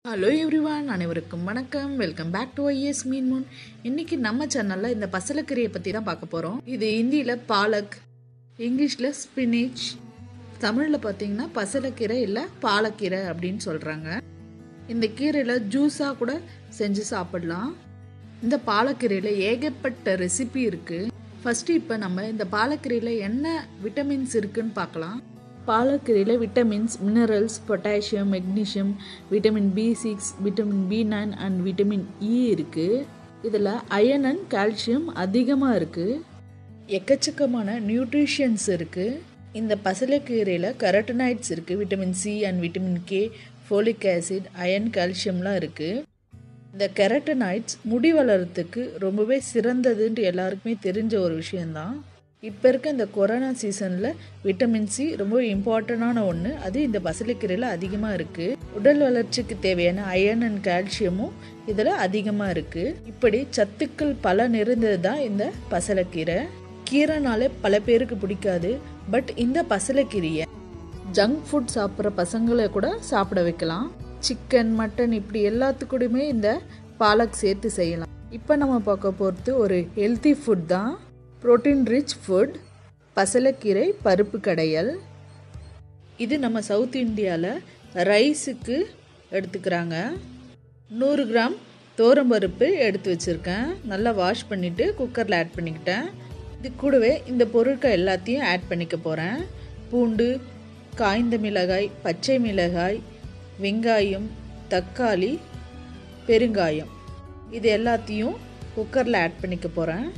hello everyone அனைவருக்கும் வணக்கம் welcome back to ஐஎஸ் மீன் மூன் இன்னைக்கு நம்ம சேனலில் இந்த பசலக்கீரையை பற்றி தான் பார்க்க போகிறோம் இது ஹிந்தியில் பாலக் இங்கிலீஷில் ஸ்பினிச் தமிழில் பார்த்தீங்கன்னா பசலக்கீரை இல்லை பாலக்கீரை அப்படின்னு சொல்கிறாங்க இந்த கீரையில் ஜூஸாக கூட செஞ்சு சாப்பிடலாம் இந்த பாலக்கீரையில் ஏகப்பட்ட ரெசிபி இருக்குது ஃபஸ்ட்டு இப்போ நம்ம இந்த பாலக்கீரையில் என்ன விட்டமின்ஸ் இருக்குன்னு பார்க்கலாம் பாலக்கீரையில் vitamins minerals potassium magnesium vitamin B six vitamin B nine and vitamin E இருக்குது இதில் அயன் அண்ட் கால்சியம் அதிகமாக இருக்குது எக்கச்சக்கமான நியூட்ரிஷன்ஸ் இருக்குது இந்த பசலைக்கீரையில் கரட்டனைட்ஸ் இருக்குது vitamin C and vitamin K folic acid iron கால்சியம்லாம் இருக்குது இந்த கெரட்டனைட்ஸ் முடி வளர்கிறதுக்கு ரொம்பவே சிறந்ததுன்ட்டு எல்லாருக்குமே தெரிஞ்ச ஒரு விஷயந்தான் இப்போ இருக்க இந்த கொரோனா சீசனில் விட்டமின் சி ரொம்ப இம்பார்ட்டண்டான ஒன்று அது இந்த பசலைக்கீரையில் அதிகமாக இருக்குது உடல் வளர்ச்சிக்கு தேவையான அயன் அண்ட் கால்சியமும் இதில் அதிகமாக இருக்குது இப்படி சத்துக்கள் பல நிறைந்தது தான் இந்த பசலைக்கீரை கீரைனாலே பல பேருக்கு பிடிக்காது பட் இந்த பசலைக்கீரையை ஜங்க் ஃபுட் சாப்பிட்ற பசங்களை கூட சாப்பிட வைக்கலாம் சிக்கன் மட்டன் இப்படி எல்லாத்துக்கூடயுமே இந்த பாலக் சேர்த்து செய்யலாம் இப்போ நம்ம பார்க்க போகிறது ஒரு ஹெல்த்தி ஃபுட் தான் ப்ரோட்டீன் ரிச் ஃபுட் பசலைக்கீரை பருப்பு கடையல் இது நம்ம சவுத் இந்தியாவில் ரைஸுக்கு எடுத்துக்கிறாங்க நூறு கிராம் பருப்பு எடுத்து வச்சுருக்கேன் நல்லா வாஷ் பண்ணிவிட்டு குக்கரில் ஆட் பண்ணிக்கிட்டேன் இது கூடவே இந்த பொருட்கள் எல்லாத்தையும் ஆட் பண்ணிக்க போகிறேன் பூண்டு காய்ந்த மிளகாய் பச்சை மிளகாய் வெங்காயம் தக்காளி பெருங்காயம் இது எல்லாத்தையும் குக்கரில் ஆட் பண்ணிக்க போகிறேன்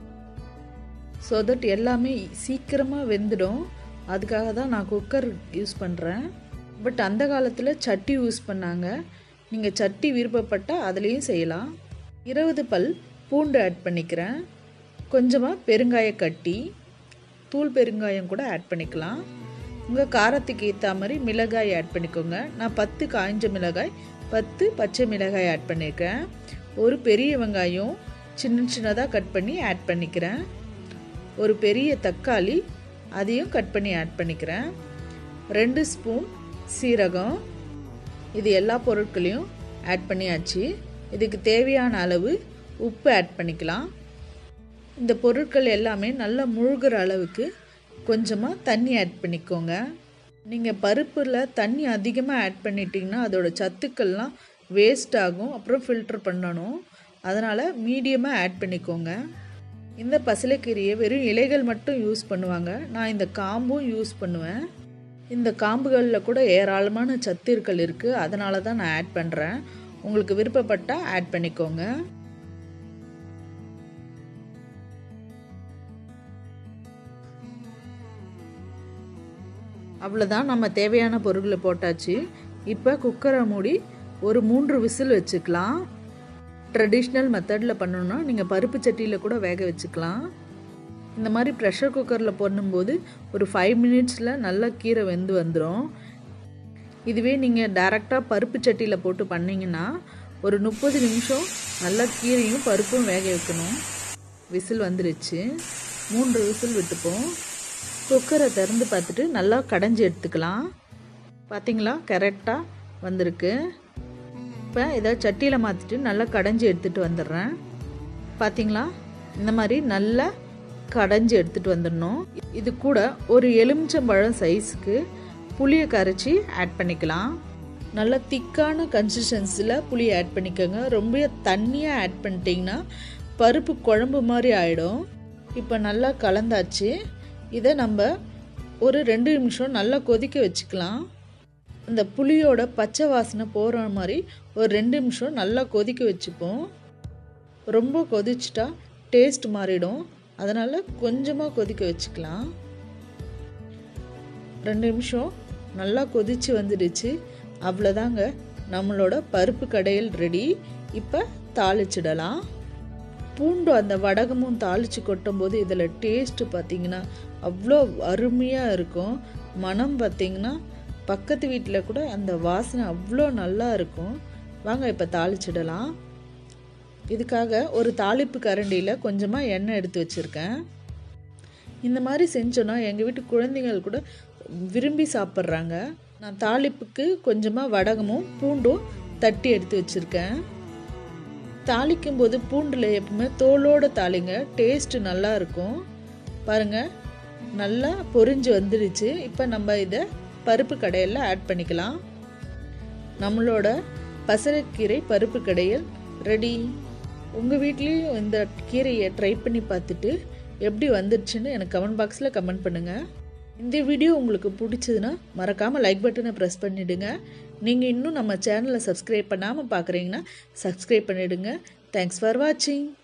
ஸோ தட் எல்லாமே சீக்கிரமாக வெந்துடும் அதுக்காக தான் நான் குக்கர் யூஸ் பண்ணுறேன் பட் அந்த காலத்தில் சட்டி யூஸ் பண்ணாங்க நீங்கள் சட்டி விருப்பப்பட்டால் அதுலேயும் செய்யலாம் இருபது பல் பூண்டு ஆட் பண்ணிக்கிறேன் கொஞ்சமாக பெருங்காய கட்டி தூள் பெருங்காயம் கூட ஆட் பண்ணிக்கலாம் உங்கள் காரத்துக்கு ஏற்ற மாதிரி மிளகாய் ஆட் பண்ணிக்கோங்க நான் பத்து காய்ஞ்ச மிளகாய் பத்து பச்சை மிளகாய் ஆட் பண்ணியிருக்கேன் ஒரு பெரிய வெங்காயம் சின்ன சின்னதாக கட் பண்ணி ஆட் பண்ணிக்கிறேன் ஒரு பெரிய தக்காளி அதையும் கட் பண்ணி ஆட் பண்ணிக்கிறேன் ரெண்டு ஸ்பூன் சீரகம் இது எல்லா பொருட்களையும் ஆட் பண்ணியாச்சு இதுக்கு தேவையான அளவு உப்பு ஆட் பண்ணிக்கலாம் இந்த பொருட்கள் எல்லாமே நல்லா முழுகிற அளவுக்கு கொஞ்சமாக தண்ணி ஆட் பண்ணிக்கோங்க நீங்கள் பருப்பில் தண்ணி அதிகமாக ஆட் பண்ணிட்டீங்கன்னா அதோட சத்துக்கள்லாம் வேஸ்ட் ஆகும் அப்புறம் ஃபில்டர் பண்ணணும் அதனால் மீடியமாக ஆட் பண்ணிக்கோங்க இந்த பசலைக்கீரையை வெறும் இலைகள் மட்டும் யூஸ் பண்ணுவாங்க நான் இந்த காம்பும் யூஸ் பண்ணுவேன் இந்த காம்புகளில் கூட ஏராளமான சத்துக்கள் இருக்குது அதனால தான் நான் ஆட் பண்ணுறேன் உங்களுக்கு விருப்பப்பட்டால் ஆட் பண்ணிக்கோங்க அவ்வளோதான் நம்ம தேவையான பொருட்களை போட்டாச்சு இப்போ குக்கரை மூடி ஒரு மூன்று விசில் வச்சுக்கலாம் ட்ரெடிஷ்னல் மெத்தடில் பண்ணணுன்னா நீங்கள் பருப்பு சட்டியில் கூட வேக வச்சுக்கலாம் இந்த மாதிரி ப்ரெஷர் குக்கரில் பண்ணும்போது ஒரு ஃபைவ் மினிட்ஸில் நல்லா கீரை வெந்து வந்துடும் இதுவே நீங்கள் டேரெக்டாக பருப்பு சட்டியில் போட்டு பண்ணிங்கன்னா ஒரு முப்பது நிமிஷம் நல்லா கீரையும் பருப்பும் வேக வைக்கணும் விசில் வந்துருச்சு மூன்று விசில் விட்டுப்போம் குக்கரை திறந்து பார்த்துட்டு நல்லா கடைஞ்சி எடுத்துக்கலாம் பார்த்தீங்களா கரெக்டாக வந்திருக்கு இப்போ இதை சட்டியில் மாற்றிட்டு நல்லா கடைஞ்சி எடுத்துகிட்டு வந்துடுறேன் பார்த்தீங்களா இந்த மாதிரி நல்லா கடைஞ்சி எடுத்துகிட்டு வந்துடணும் இது கூட ஒரு எலுமிச்சம்பழம் சைஸுக்கு புளியை கரைச்சி ஆட் பண்ணிக்கலாம் நல்லா திக்கான கன்சிஸ்டன்சியில் புளி ஆட் பண்ணிக்கோங்க ரொம்ப தண்ணியாக ஆட் பண்ணிட்டீங்கன்னா பருப்பு குழம்பு மாதிரி ஆகிடும் இப்போ நல்லா கலந்தாச்சு இதை நம்ம ஒரு ரெண்டு நிமிஷம் நல்லா கொதிக்க வச்சுக்கலாம் இந்த புளியோட பச்சை வாசனை போகிற மாதிரி ஒரு ரெண்டு நிமிஷம் நல்லா கொதிக்க வச்சுப்போம் ரொம்ப கொதிச்சிட்டா டேஸ்ட் மாறிடும் அதனால் கொஞ்சமாக கொதிக்க வச்சுக்கலாம் ரெண்டு நிமிஷம் நல்லா கொதித்து வந்துடுச்சு அவ்வளோதாங்க நம்மளோட பருப்பு கடையில் ரெடி இப்போ தாளிச்சிடலாம் பூண்டு அந்த வடகமும் தாளித்து கொட்டும்போது இதில் டேஸ்ட்டு பார்த்திங்கன்னா அவ்வளோ அருமையாக இருக்கும் மனம் பார்த்திங்கன்னா பக்கத்து வீட்டில் கூட அந்த வாசனை அவ்வளோ நல்லா இருக்கும் வாங்க இப்போ தாளிச்சிடலாம் இதுக்காக ஒரு தாளிப்பு கரண்டியில் கொஞ்சமாக எண்ணெய் எடுத்து வச்சுருக்கேன் இந்த மாதிரி செஞ்சோன்னா எங்கள் வீட்டு குழந்தைகள் கூட விரும்பி சாப்பிட்றாங்க நான் தாளிப்புக்கு கொஞ்சமாக வடகமும் பூண்டும் தட்டி எடுத்து வச்சுருக்கேன் தாளிக்கும் போது பூண்டில் எப்பவுமே தோலோடு தாளிங்க டேஸ்ட்டு நல்லா இருக்கும் பாருங்கள் நல்லா பொரிஞ்சு வந்துடுச்சு இப்போ நம்ம இதை பருப்பு கடையில் ஆட் பண்ணிக்கலாம் நம்மளோட பசலைக்கீரை பருப்பு கடையில் ரெடி உங்கள் வீட்லேயும் இந்த கீரையை ட்ரை பண்ணி பார்த்துட்டு எப்படி வந்துடுச்சுன்னு எனக்கு கமெண்ட் பாக்ஸில் கமெண்ட் பண்ணுங்கள் இந்த வீடியோ உங்களுக்கு பிடிச்சதுன்னா மறக்காமல் லைக் பட்டனை ப்ரெஸ் பண்ணிவிடுங்க நீங்கள் இன்னும் நம்ம சேனலை சப்ஸ்கிரைப் பண்ணாமல் பார்க்குறீங்கன்னா சப்ஸ்கிரைப் பண்ணிவிடுங்க தேங்க்ஸ் ஃபார் வாட்சிங்